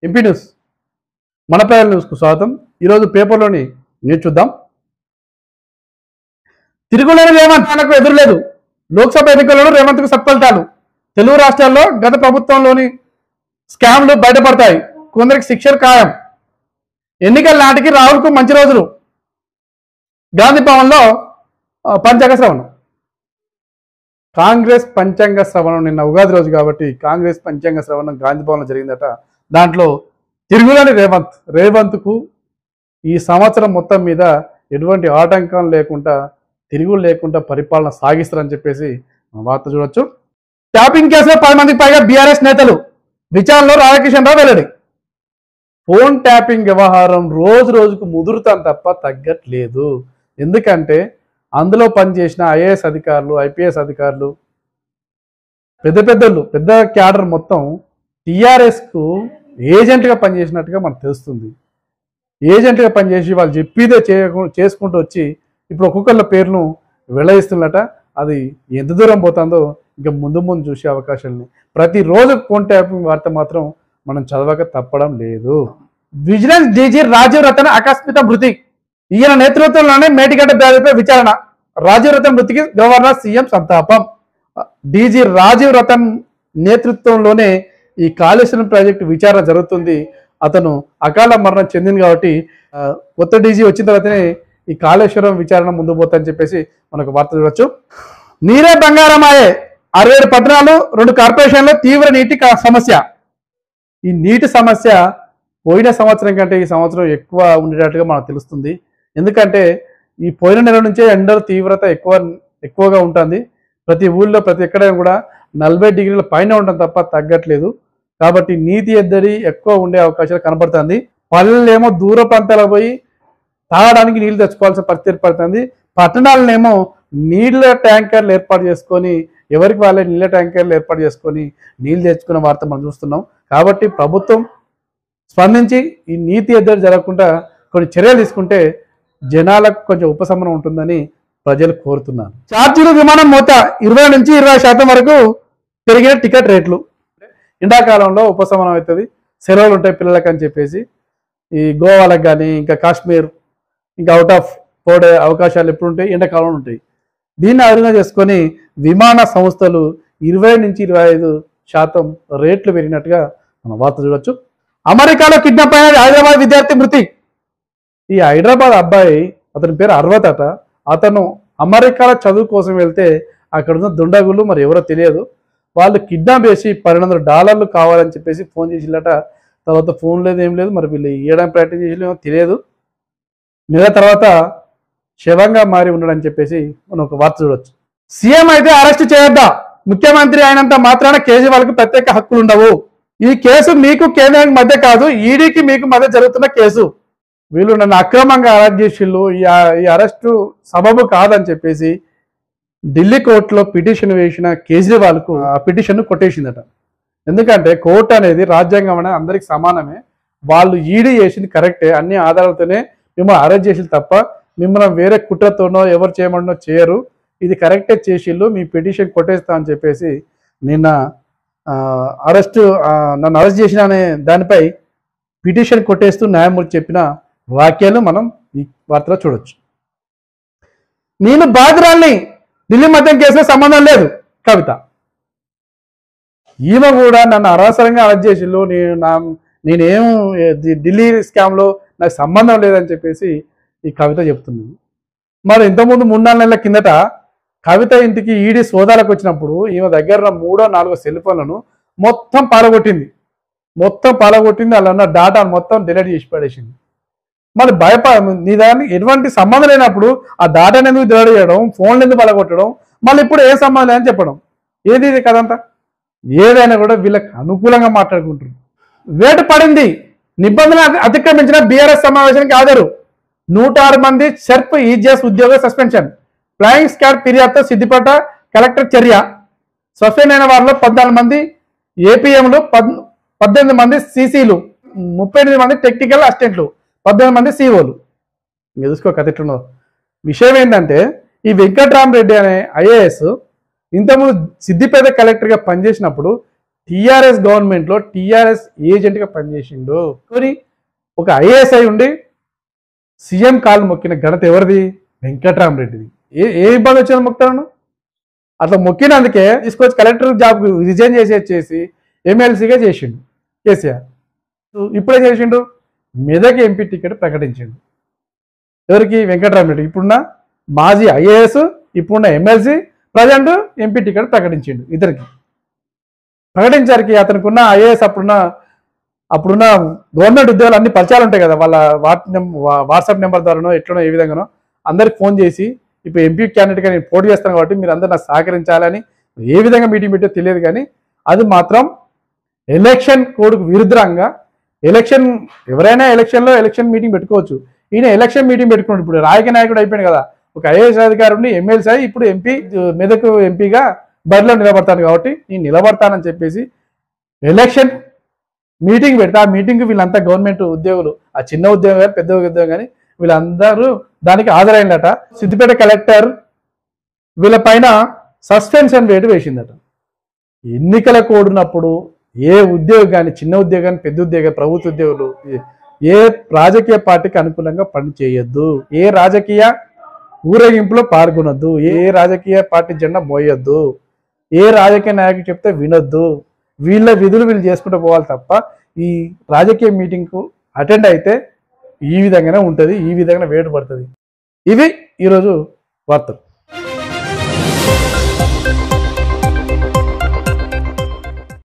MP news మన ప్రజల న్యూస్కు స్వాగతం ఈరోజు పేపర్లోని న్యూస్ చూద్దాం తిరుగులేని రేవంత్ ఆయనకు ఎదురులేదు లోక్సభ ఎన్నికల్లో రేవంత్కు సత్ఫలితాలు తెలుగు రాష్ట్రాల్లో గత ప్రభుత్వంలోని స్కామ్లు బయటపడతాయి కొందరికి శిక్షలు ఖాయం ఎన్నికల నాటికి రాహుల్కు మంచి రోజులు గాంధీ భవన్లో ఆ, పంచాంగ శ్రవణం కాంగ్రెస్ పంచాంగ శ్రవణం నిన్న ఉగాది రోజు కాబట్టి కాంగ్రెస్ పంచాంగ శ్రవణం గాంధీ భవన్లో జరిగిందట దాంట్లో తిరుగులేని రేవంత్ రేవంత్కు ఈ సంవత్సరం మొత్తం మీద ఎటువంటి ఆటంకం లేకుండా తిరుగు లేకుండా పరిపాలన సాగిస్తారని చెప్పేసి మనం వార్త చూడొచ్చు ట్యాపింగ్ కేసులో పది మందికి పైగా బీఆర్ఎస్ నేతలు విచారణలో రాధాకిషన్ రావు వెల్లడి ఫోన్ ట్యాపింగ్ వ్యవహారం రోజు రోజుకు ముదురుతాం తప్ప తగ్గట్లేదు ఎందుకంటే అందులో పనిచేసిన ఐఏఎస్ అధికారులు ఐపీఎస్ అధికారులు పెద్ద పెద్దలు పెద్ద క్యాడర్ మొత్తం టీఆర్ఎస్కు ఏజెంట్గా పనిచేసినట్టుగా మనకు తెలుస్తుంది ఏజెంట్గా పనిచేసి వాళ్ళు చెప్పిదే చేయకు చేసుకుంటూ వచ్చి ఇప్పుడు ఒక్కొక్కళ్ళ పేర్లు వెల్లడిస్తున్నట అది ఎంత దూరం పోతుందో ఇంకా ముందు ముందు చూసే అవకాశాలు ప్రతిరోజు ఫోన్ ట్యాపింగ్ వార్త మాత్రం మనం చదవక తప్పడం లేదు విజిలెన్స్ డీజీ రాజీవ్ రతన్ ఆకస్మిక మృతి ఈయన నేతృత్వంలోనే మేటిగడ్డ బ్యాధపై విచారణ రాజీవ్ రతన్ మృతికి గవర్నర్ సీఎం సంతాపం డీజీ రాజీవ్ రతన్ నేతృత్వంలోనే ఈ కాళేశ్వరం ప్రాజెక్టు విచారణ జరుగుతుంది అతను అకాల మరణం చెందింది కాబట్టి ఆ, కొత్త డీజీ వచ్చిన తర్వాతనే ఈ కాళేశ్వరం విచారణ ముందు పోతుందని చెప్పేసి మనకు వార్త చూడొచ్చు నీరే బంగారమాయే అరవై ఏడు పట్టణాలు రెండు కార్పొరేషన్లో తీవ్ర నీటి క- సమస్య ఈ నీటి సమస్య పోయిన సంవత్సరం కంటే ఈ సంవత్సరం ఎక్కువ ఉండేటట్టుగా మనకు తెలుస్తుంది ఎందుకంటే ఈ పోయిన నెల నుంచే ఎండల తీవ్రత ఎక్కువ ఎక్కువగా ఉంటుంది ప్రతి ఊళ్ళో ప్రతి ఎక్కడ కూడా నలభై డిగ్రీల పైన ఉండడం తప్ప తగ్గట్లేదు కాబట్టి నీటి ఎద్దడి ఎక్కువ ఉండే అవకాశాలు కనబడుతుంది పల్లెలేమో దూర ప్రాంతాలకు పోయి తాగడానికి నీళ్లు తెచ్చుకోవాల్సిన పరిస్థితి ఏర్పడుతుంది పట్టణాలనేమో నీళ్ళ ట్యాంకర్లు ఏర్పాటు చేసుకొని ఎవరికి వాళ్ళే నీళ్ళ ట్యాంకర్లు ఏర్పాటు చేసుకొని నీళ్లు తెచ్చుకున్న వార్త మనం చూస్తున్నాం కాబట్టి ప్రభుత్వం స్పందించి ఈ నీతి ఎద్దడి జరగకుండా కొన్ని చర్యలు తీసుకుంటే జనాలకు కొంచెం ఉపశమనం ఉంటుందని ప్రజలు కోరుతున్నారు ఛార్జీలు విమానం మోత ఇరవై నుంచి ఇరవై శాతం వరకు పెరిగిన టికెట్ రేట్లు ఎండాకాలంలో ఉపశమనం అవుతుంది సెలవులు ఉంటాయి పిల్లలకి అని చెప్పేసి ఈ గోవాలకు కానీ ఇంకా కాశ్మీర్ ఇంకా అవుట్ ఆఫ్ పోడే అవకాశాలు ఎప్పుడు ఉంటాయి ఎండాకాలంలో ఉంటాయి దీన్ని ఆధారంగా చేసుకొని విమాన సంస్థలు ఇరవై నుంచి ఇరవై ఐదు శాతం రేట్లు పెరిగినట్టుగా మనం వార్త చూడొచ్చు అమెరికాలో కిడ్నాప్ అయిన హైదరాబాద్ విద్యార్థి మృతి ఈ హైదరాబాద్ అబ్బాయి అతని పేరు అర్వత్ అట అతను అమెరికాలో చదువు కోసం వెళ్తే అక్కడ ఉన్న దుండగులు మరి ఎవరో తెలియదు వాళ్ళు కిడ్నాప్ చేసి పన్నెండు వందల డాలర్లు కావాలని చెప్పేసి ఫోన్ చేసిల్లట తర్వాత ఫోన్ లేదు ఏం లేదు మరి వీళ్ళు ఇవ్వడానికి ప్రయత్నం చేసి తెలియదు నెల తర్వాత శవంగా మారి ఉండడని చెప్పేసి మనం ఒక వార్త చూడొచ్చు సీఎం అయితే అరెస్ట్ చేయొద్దా ముఖ్యమంత్రి అయినంత మాత్రాన కేజ్రీవాల్కి ప్రత్యేక హక్కులు ఉండవు ఈ కేసు మీకు కేంద్రానికి మధ్య కాదు ఈడీకి మీకు మధ్య జరుగుతున్న కేసు వీళ్ళు నన్ను అక్రమంగా అరెస్ట్ చేసిళ్ళు ఈ ఈ అరెస్టు సబబు కాదని చెప్పేసి ఢిల్లీ కోర్టులో పిటిషన్ వేసిన కేజ్రీవాల్కు ఆ పిటిషన్ కొట్టేసిందట ఎందుకంటే కోర్టు అనేది రాజ్యాంగం అనేది అందరికి సమానమే వాళ్ళు ఈడీ చేసింది కరెక్టే అన్ని ఆధారాలతోనే మిమ్మల్ని అరెస్ట్ చేసి తప్ప మిమ్మల్ని వేరే కుట్రతోనో ఎవరు చేయమన్నో చేయరు ఇది కరెక్టే చేసిళ్ళు మీ పిటిషన్ కొట్టేస్తా అని చెప్పేసి నిన్న అరెస్ట్ నన్ను అరెస్ట్ చేసిన అనే దానిపై పిటిషన్ కొట్టేస్తూ న్యాయమూర్తి చెప్పిన వాక్యాలు మనం ఈ వార్తలో చూడొచ్చు నేను బాధిరాల్ని ఢిల్లీ మద్యం కేసులో సంబంధం లేదు కవిత ఈమె కూడా నన్ను అనవసరంగా అరెస్ట్ చేసిళ్ళు నేను నా నేనేం ఏ, ఢి- ఢిల్లీ స్కామ్లో నాకు సంబంధం లేదని చెప్పేసి ఈ కవిత చెప్తుంది మరి ఇంతకుముందు మూడు నాలుగు నెలల కిందట కవిత ఇంటికి ఈడీ సోదాలకు వచ్చినప్పుడు ఈమె దగ్గర ఉన్న మూడో నాలుగో సెల్ ఫోన్లను మొత్తం పాలగొట్టింది మొత్తం పాలగొట్టింది అలా ఉన్న డాటాను మొత్తం డిలీట్ చేసి పడేసింది మరి భయప నీ దాన్ని ఎటువంటి సంబంధం లేనప్పుడు ఆ డాటాను ఎందుకు డిలీట్ చేయడం ఫోన్లు ఎందుకు పలగొట్టడం మళ్ళీ ఇప్పుడు ఏ సంబంధం లేదని చెప్పడం ఏది ఇది కదంతా ఏదైనా కూడా వీళ్ళకి అనుకూలంగా మాట్లాడుకుంటారు వేటు పడింది నిబంధన అతి- అతిక్రమించిన బీఆర్ఎస్ సమావేశానికి హాజరు నూట ఆరు మంది షెర్ప్ ఈజీఎస్ ఉద్యోగ సస్పెన్షన్ ఫ్లయింగ్ స్కాడ్ ఫిర్యాదుతో సిద్దిపేట కలెక్టర్ చర్య సస్పెండ్ అయిన వారిలో పద్నాలుగు మంది ఏపీఎంలు పద్ పద్దెనిమిది మంది సీసీలు ముప్పై ఎనిమిది మంది టెక్నికల్ అసిస్టెంట్లు పద్దెనిమిది మంది సీఓలు ఇంకా చూసుకో కథ ఎట్లున్నదో విషయం ఏంటంటే ఈ వెంకట్రామరెడ్డి అనే ఐఏఎస్ ఇంతకుముందు సిద్దిపేట కలెక్టర్గా పనిచేసినప్పుడు టీఆర్ఎస్ గవర్నమెంట్లో టీఆర్ఎస్ ఏజెంట్గా పనిచేసిండు కానీ ఒక ఐఏఎస్ అయి ఉండి సీఎం కాలు మొక్కిన ఘనత ఎవరిది వెంకట్రామరెడ్డిది ఏ ఏ ఇబ్బంది వచ్చింది మొక్తాను అట్లా మొక్కినందుకే తీసుకొచ్చి కలెక్టర్ జాబ్ రిజైన్ చేసి చేసి ఎమ్మెల్సీగా చేసిండు కేసీఆర్ ఇప్పుడే చేసిండు మెదక్ ఎంపీ టికెట్ ప్రకటించిండు ఎవరికి వెంకటరామరెడ్డి ఇప్పుడున్న మాజీ ఐఏఎస్ ఇప్పుడున్న ఎమ్మెల్సీ ప్రజెంట్ ఎంపీ టికెట్ ప్రకటించిండు ఇద్దరికి ప్రకటించారికి అతనికి ఉన్న ఐఏఎస్ అప్పుడున్న అప్పుడున్న గవర్నమెంట్ ఉద్యోగాలు అన్ని పరిచయాలు ఉంటాయి కదా వాళ్ళ వాట్ నెం- వా- వాట్సాప్ నెంబర్ ద్వారానో ఎట్లనో ఏ విధంగానో అందరికి ఫోన్ చేసి ఇప్పుడు ఎంపీ క్యాండిడేట్గా నేను పోటీ చేస్తాను కాబట్టి మీరు అందరు నాకు సహకరించాలని ఏ విధంగా మీటింగ్ పెట్టో తెలియదు కానీ అది మాత్రం ఎలక్షన్ కోడ్కు విరుద్ధంగా ఎలక్షన్ ఎవరైనా ఎలక్షన్లో ఎలక్షన్ మీటింగ్ పెట్టుకోవచ్చు ఈయన ఎలక్షన్ మీటింగ్ పెట్టుకున్నాడు ఇప్పుడు రాజకీయ నాయకుడు అయిపోయాడు కదా ఒక ఐఏఎస్ అధికారుని ఎమ్మెల్సీ అయి ఇప్పుడు ఎంపీ మెదక్ ఎంపీగా బరిలో నిలబడతాను కాబట్టి నేను నిలబడతానని చెప్పేసి ఎలక్షన్ మీటింగ్ పెడితే ఆ మీటింగ్ వీళ్ళంతా గవర్నమెంట్ ఉద్యోగులు ఆ చిన్న ఉద్యోగం కానీ పెద్ద ఉద్యోగం కానీ వీళ్ళందరూ దానికి హాజరైందట సిద్దిపేట కలెక్టర్ వీళ్ళ పైన సస్పెన్షన్ వేటు వేసిందట ఎన్నికల కోడినప్పుడు ఏ ఉద్యోగం కానీ చిన్న ఉద్యోగం కానీ పెద్ద ఉద్యోగం ప్రభుత్వ ఉద్యోగులు ఏ- ఏ రాజకీయ పార్టీకి అనుకూలంగా పని చేయొద్దు ఏ రాజకీయ ఊరేగింపులో పాల్గొనొద్దు ఏ రాజకీయ పార్టీ జెండా మోయొద్దు ఏ రాజకీయ నాయకుడు చెప్తే వినొద్దు వీళ్ళ విధులు వీళ్ళు చేసుకుంటూ పోవాలి తప్ప ఈ రాజకీయ మీటింగ్కు అటెండ్ అయితే ఈ విధంగానే ఉంటుంది ఈ విధంగా వేటు పడుతుంది ఇవి ఈరోజు వార్తలు